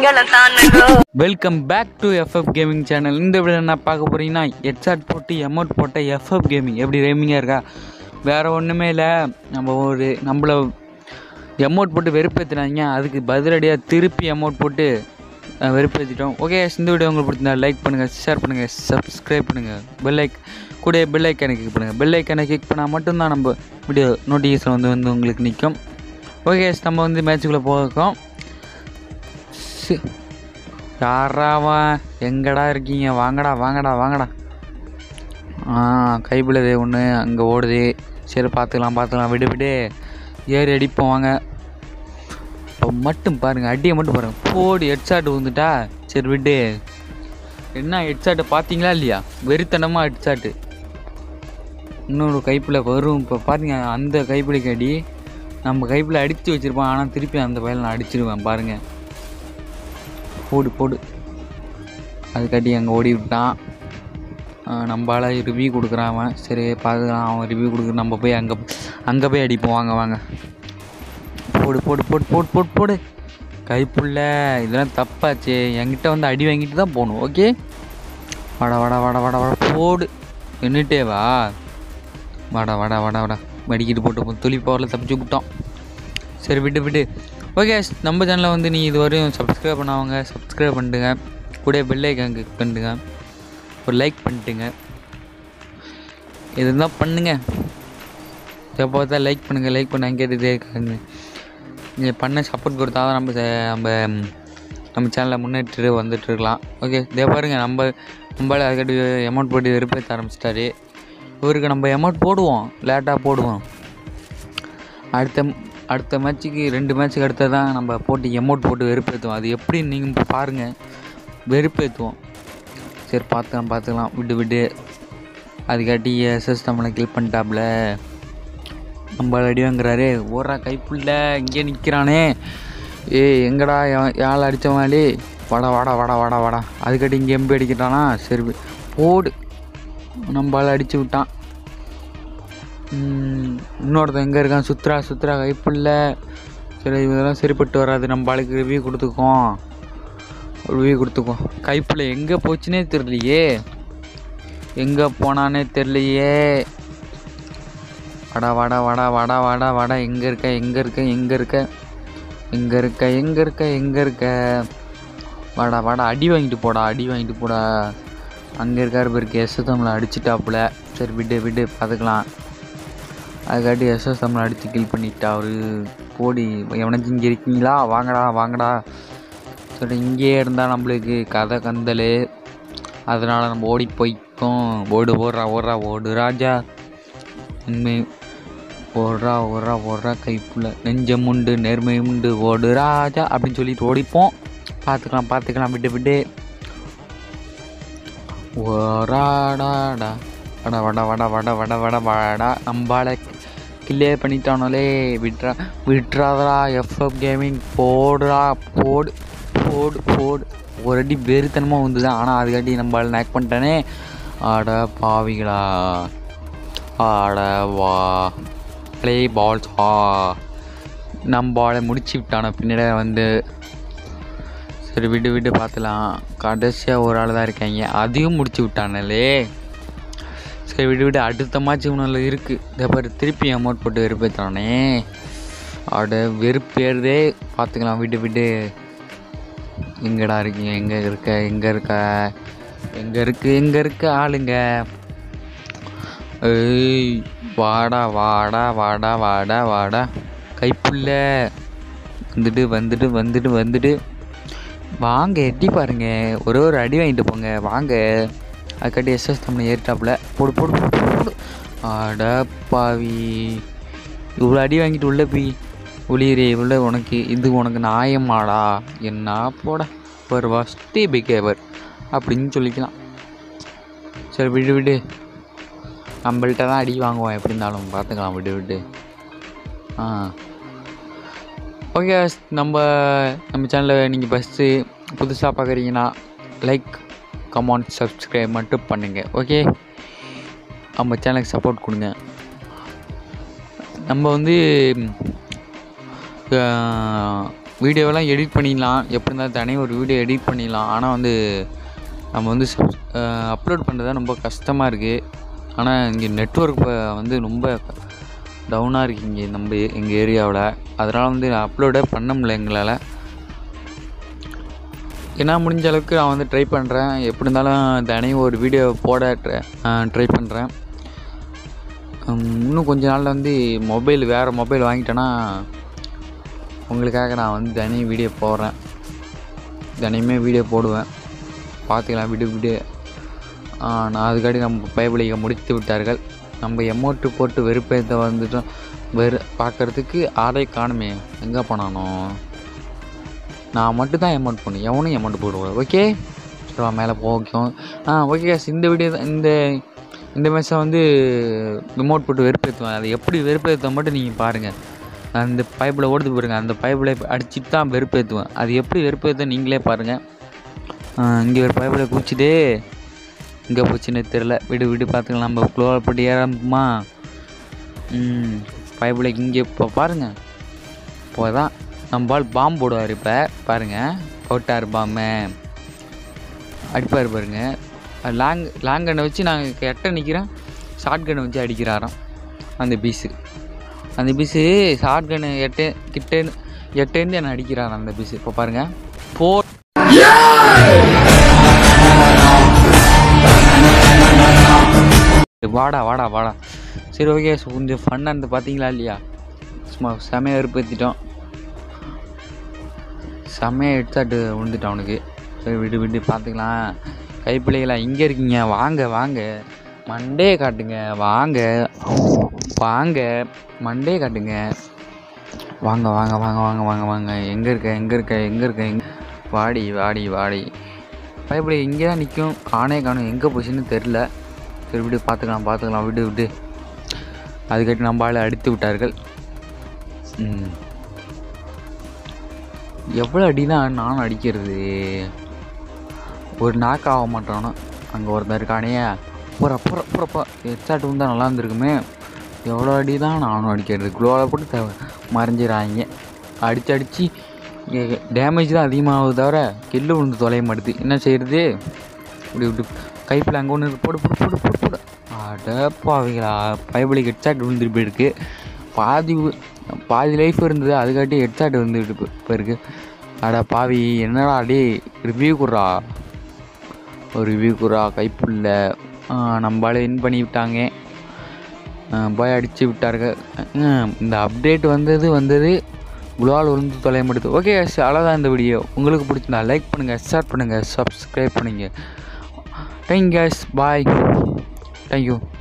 எங்களை தானுங்க welcome back to FF gaming channel இந்த வீடியோ என்ன பார்க்க போகிறீங்கன்னா ஹெட்சாட் போட்டு எமௌண்ட் போட்ட எஃப்எஃப் கேமிங் எப்படி ரேமிங்காக இருக்கா வேறு ஒன்றுமே இல்லை நம்ம ஒரு நம்மள எமௌண்ட் போட்டு வெறுப்பேற்றினாங்க அதுக்கு பதிலடியாக திருப்பி அமௌண்ட் போட்டு அஹ், வெறுப்பேற்றிட்டோம் ஓகே இந்த வீடியோ உங்களுக்கு பிடிச்சிருந்தா லைக் பண்ணுங்கள் ஷேர் பண்ணுங்கள் சப்ஸ்கிரைப் பண்ணுங்கள் பெல் ஐக் கூட பெல் ஐக்கானை கிளிக் பண்ணுங்கள் பெல் ஐக்கானை கிளிக் பண்ணால் மட்டும்தான் நம்ம வீடியோ நோட்டிஃபிகேஷன் வந்து வந்து உங்களுக்கு நிற்கும் ஓகே நம்ம வந்து மேட்ச்சுக்குள்ளே போகிறோம் சி- யாராவா எங்கடா இருக்கீங்க வாங்கடா வாங்கடா வாங்கடா ஆ கைப்பிள்ளது ஒன்று அங்கே ஓடுது சரி பார்த்துக்கலாம் பார்த்துக்கலாம் விடு விடு ஏறி அடிப்போம் வாங்க இப்போ மட்டும் பாருங்கள் அடியை மட்டும் பாருங்கள் போடு ஹெட்ஷாட் வந்துட்டா சரி விடு என்ன ஹெட்ஷாட்டை பார்த்தீங்களா இல்லையா வெறித்தனமாக ஹெட்ஷாட்டு இன்னொரு கைப்பில் வரும் இப்போ பாருங்க அந்த கைப்பிடிக்கு அடி நம்ம கைப்பில் அடித்து வச்சுருப்பான் ஆனால் திருப்பி அந்த பையனை நான் அடிச்சிருவேன் பாருங்கள் போடு போடு அதுக்காட்டி அங்கே ஓடி விட்டான் நம்மளால ரிவ்யூ கொடுக்குறான் அவன் சரி பார்த்துக்கலாம் அவன் ரிவ்யூ கொடுக்குற நம்ம போய் அங்கே அங்கே போய் அடிப்போம் வாங்க வாங்க போடு போடு போடு போடு போடு போடு கைப்புள்ள இதெல்லாம் தப்பாச்சு என்கிட்ட வந்து அடி வாங்கிட்டு தான் போகணும் ஓகே வாடா வாடா வாடா வாடா வாடா போடு நின்றுட்டே வா வாடா வாடா வாடா வாடா மடிக்கிட்டு போட்டு துளி பவரில் தப்பிச்சு விட்டோம் சரி விட்டு விட்டு ஓகே நம்ம சேனலை வந்து நீ இது வரையும் சப்ஸ்கிரைப் பண்ணாவங்க சப்ஸ்கிரைப் பண்ணிட்டுங்க கூட பெல் ஐக்கான் கிளிக் பண்ணிட்டுங்க ஒரு லைக் பண்ணிட்டுங்க இது தான் பண்ணுங்க எப்போ பார்த்தா லைக் பண்ணுங்கள் லைக் பண்ண கேட்டுகிட்டே இருக்காங்க நீங்கள் பண்ண சப்போர்ட் கொடுத்தா தான் நம்ம சே- நம்ம ம், நம்ம சேனலை முன்னேற்றிட்டு வந்துட்டு இருக்கலாம் ஓகே இதே பாருங்க நம்ம நம்மளால அதுக்காட்டி அமௌண்ட் போட்டு வெறுப்பேற்ற ஆரம்பிச்சிட்டாரு இவருக்கு நம்ம அமௌண்ட் போடுவோம் லேட்டாக போடுவோம் அடுத்த அடுத்த மேட்ச்சுக்கு ரெண்டு மேட்ச்சுக்கு அடுத்து தான் நம்ம போட்டு எமௌண்ட் போட்டு வெறுப்பேற்றுவோம் அது எப்படி நீங்கள் பாருங்கள் வெறுப்பேற்றுவோம் சரி பார்த்துக்கலாம் பார்த்துக்கலாம் விட்டு விட்டு அதுக்காட்டி எஸ்எஸ் நம்மளை கில் பண்ணிட்டாப்புல நம்ம அடி வாங்குறாரு ஓடுறா கைப்புள்ள இங்கே நிற்கிறானே ஏய் எங்கடா யாழ் அடித்தவனாலே வாடா வாடா வாடா வாடா வாடா அதுக்காட்டி இங்கே எம்பி அடிக்கிறானா சரி போடு நம்மளால் அடித்து விட்டான் ம், இன்னொருத்தன் எங்கே இருக்கான் சுத்ரா சுத்ரா கைப்புள்ள சரி இதெல்லாம் சரிப்பட்டு வராது நம்ம ஆளுக்கு ரிவ்யூ கொடுத்துக்கோம் ரிவ்யூ கொடுத்துக்கோம் கைப்புள்ள எங்கே போச்சுனே தெரியலையே எங்கே போனானே தெரியலையே வாடா வாடா வாடா வாடா வாடா வாடா எங்கே இருக்க எங்கே இருக்க எங்கே இருக்க எங்கே இருக்க எங்கே இருக்க எங்கே இருக்க வாடா வாடா அடி வாங்கிட்டு போடா அடி வாங்கிட்டு போடா அங்கே இருக்காரு பேருக்கு எஸ் தமிழை அடிச்சிட்டாப்புல சரி விடு விடு பார்த்துக்கலாம் அதுக்காட்டி எஸ்எஸ் தமிழை அடித்து கில் பண்ணிட்டா அவரு போடி எவனாச்சும் இங்கே இருக்கீங்களா வாங்கடா வாங்கடா சரி இங்கேயே இருந்தால் நம்மளுக்கு கதை கந்தல் அதனால் நம்ம ஓடி போய்க்கோம் ஓடு ஓடுறா ஓடுறா ஓடு ராஜா உண்மை ஓடுறா ஓடுறா ஓடுறா கைப்புள்ள நெஞ்சம் உண்டு நேர்மை உண்டு ஓடு ராஜா அப்படின்னு சொல்லிட்டு ஓடிப்போம் பார்த்துக்கலாம் பார்த்துக்கலாம் விட்டு விட்டு ஓராடாடா வட வட வட வட வட வட வாடா நம்பால கில்லே பண்ணிட்டானாலே விட்ரா விட்றாதடா எஃப்எஃப் கேமிங் போடுறா போடு போடு போடு ஒரு அடி வெறித்தனமாக வந்துதான் ஆனால் அதுக்காட்டி நம்மளால நேக் பண்ணிட்டானே ஆட பாவிகளா ஆட வா ப்ளே பால்ஸ் ஆ நம்ம ஆளை முடிச்சு விட்டானோ பின்னாடி வந்து சரி விடு விடு பார்த்துலாம் கடைசியாக ஒரு ஆள் தான் இருக்காங்க அதையும் முடிச்சு விட்டானலே சரி விடு விடு அடுத்த மேட்ச் இவனில் இருக்குது இதை பாரு திருப்பி அமௌண்ட் போட்டு வெறுப்பேற்றானே அட வெறுப்பேறதே பார்த்துக்கலாம் விடு விடு எங்கடா இருக்கீங்க எங்கே இருக்க எங்கே இருக்க எங்கே இருக்கு எங்கே இருக்க ஆளுங்க ஏய் வாடா வாடா வாடா வாடா வாடா கைப்புள்ள வந்துட்டு வந்துட்டு வந்துட்டு வந்துட்டு வாங்க எட்டி பாருங்க ஒரே ஒரு அடி வாங்கிட்டு போங்க வாங்க அதுக்காட்டி எஸ்எஸ் தமிழ் ஏறிட்டாப்புல போடு போடு போடு போடு, போடு அட பாவி இவ்வளோ அடி வாங்கிட்டு உள்ள போய் ஒளியரே இவ்வளோ உனக்கு இது உனக்கு நியாயமாடா என்ன போட ஒரு ஃபஸ்ட்டே பிகேவர் அப்படின்னு சொல்லிக்கலாம் சரி விடு விடு நம்மள்ட்ட தான் அடி வாங்குவோம் எப்படி இருந்தாலும் பார்த்துக்கலாம் விடு விடு ஆ ஓகே நம்ம நம்ம சேனலில் நீங்கள் ஃபஸ்ட்டு புதுசாக பார்க்குறீங்கன்னா லைக் கமெண்ட் சப்ஸ்கிரைப் மட்டும் பண்ணுங்கள் ஓகே நம்ம சேனலுக்கு சப்போர்ட் கொடுங்க நம்ம வந்து வீடியோவெல்லாம் எடிட் பண்ணிடலாம் எப்படி இருந்தாலும் தனியாக ஒரு வீடியோ எடிட் பண்ணிடலாம் ஆனால் வந்து நம்ம வந்து அப்லோட் பண்ணுறது தான் ரொம்ப கஷ்டமாக இருக்குது ஆனால் இங்கே நெட்ஒர்க் வந்து ரொம்ப டவுனாக இருக்குது இங்கே நம்ம எங்கள் ஏரியாவில் அதனால் வந்து அப்லோடே பண்ண முடியல எங்களால் ஏன்னா முடிஞ்ச அளவுக்கு நான் வந்து ட்ரை பண்ணுறேன் எப்படி இருந்தாலும் தினையும் ஒரு வீடியோ போட ட்ரை பண்ணுறேன் இன்னும் கொஞ்ச நாளில் வந்து மொபைல் வேறு மொபைல் வாங்கிட்டேன்னா உங்களுக்காக நான் வந்து தினையும் வீடியோ போடுறேன் தினையுமே வீடியோ போடுவேன் பார்த்துக்கலாம் விடு விடு ஆ, நான் அதுக்காடி நம்ம பைபிளிக முடித்து விட்டார்கள் நம்ம எமௌண்ட்டு போட்டு வெறுப்பேற்ற வந்துட்டோம் வெறு பார்க்கறதுக்கு ஆளே காணுமே எங்கே போனானோ நான் மட்டும் தான் அமௌண்ட் பண்ணு எவனும் அமௌண்ட் போடக்கூடாது ஓகே சரிவா மேலே போக்கும் ஆ ஓகே guys, இந்த வீடியோ தான் இந்த இந்த மேட்ச்சை வந்து ரிமோட் போட்டு வெறுப்பேற்றுவேன் அதை எப்படி வெறுப்பேற்ற மட்டும் நீங்கள் பாருங்கள் அந்த பைப்பில் ஓடுது பாருங்க அந்த பைப்பில் அடிச்சுட்டு தான் வெறுப்பேற்றுவேன் அது எப்படி வெறுப்பேற்ற நீங்களே பாருங்கள் இங்கே ஒரு பைப்பில் குச்சிட்டு இங்கே போச்சுன்னு தெரில விடு விடு பார்த்துக்கலாம் நம்ம குளோவில் போட்டு ஏறமா ம் பைப்பில் இங்கே இப்போ பாருங்கள் இப்போ தான் நம்ம பால் பாம்பு போடுவார் இப்போ பாருங்கள் போட்டார் பாம்பை அடிப்பார் பாருங்க லாங் லாங் கண்ணை வச்சு நாங்கள் கெட்ட நிற்கிறேன் ஷார்ட் கண்ணை வச்சு அடிக்கிறாராம் அந்த பீஸு அந்த பீஸு ஷார்ட் கண்ணு எட்டே கிட்டே எட்டேருந்து என்னை அடிக்கிறாராம் அந்த பீஸு இப்போ பாருங்கள் போ வாடா வாடா வாடா சரி ஓகே கொஞ்சம் ஃபன்னாக இருந்து பார்த்தீங்களா இல்லையா சும்மா செமையாக வெறுப்பேற்றிட்டோம் செம்மையாக எடுத்தாட்டு விழுந்துட்டான் அவனுக்கு சரி விடு விடு பார்த்துக்கலாம் கைப்பிள்ளைகளா இங்கே இருக்கீங்க வாங்க வாங்க மண்டே காட்டுங்க வாங்க வாங்க மண்டே காட்டுங்க வாங்க வாங்க வாங்க வாங்க வாங்க வாங்க எங்கே இருக்க எங்கே இருக்க எங்கே இருக்க எங்க வாடி வாடி வாடி பயப்படி இங்கே தான் நிற்கும் காணே காணும் எங்கே போச்சுன்னு தெரில சரி விடு பார்த்துக்கலாம் பார்த்துக்கலாம் விடு விடு அதுக்கட்டு நம்ம ஆளை அடித்து விட்டார்கள் ம் எவ்வளோ அடி தான் நானும் அடிக்கிறது ஒரு நாக்கு ஆக மாட்டானோ அங்கே ஒருத்தன் இருக்கானே போகிற போகிற போகிறப்பா ஹெட்ஷாட் வந்தால் நல்லா இருந்திருக்குமே எவ்வளோ அடி தான் நானும் அடிக்கிறது குளோவில் போட்டு த மறைஞ்சிடறாங்க அடித்து அடித்து டேமேஜ் தான் அதிகமாகுது தவிர கெல்லு விழுந்து தொலைய மாட்டுது என்ன செய்கிறது இப்படி இப்படி கைப்பில் அங்கே ஒன்று போடு போடு போடு போடு போடு அடப்பாவீங்களா பைபிளுக்கு ஹெட்ஷாட் விழுந்துட்டு போயிருக்கு பாதி உ- பாதி லைஃப் இருந்தது அதுக்காட்டி ஹெட்ஷாட் வந்துட்டு போ- போயிருக்கு அட பாவி என்னடா அடே ரிவ்யூ குடுறா ஒரு ரிவ்யூ குடுறா கைப்புள்ள நம்மளால வின் பண்ணி விட்டாங்க பாய் அடித்து விட்டார்கள் அஹ், இந்த அப்டேட் வந்தது வந்தது குளால் விழுந்து தொலைய மாட்டுது ஓகே அவ்வளோதான் இந்த வீடியோ உங்களுக்கு பிடிச்சிருந்தா லைக் பண்ணுங்கள் ஷேர் பண்ணுங்கள் சப்ஸ்கிரைப் பண்ணுங்கள் தேங்க் கேஸ் பாய் தேங்க்யூ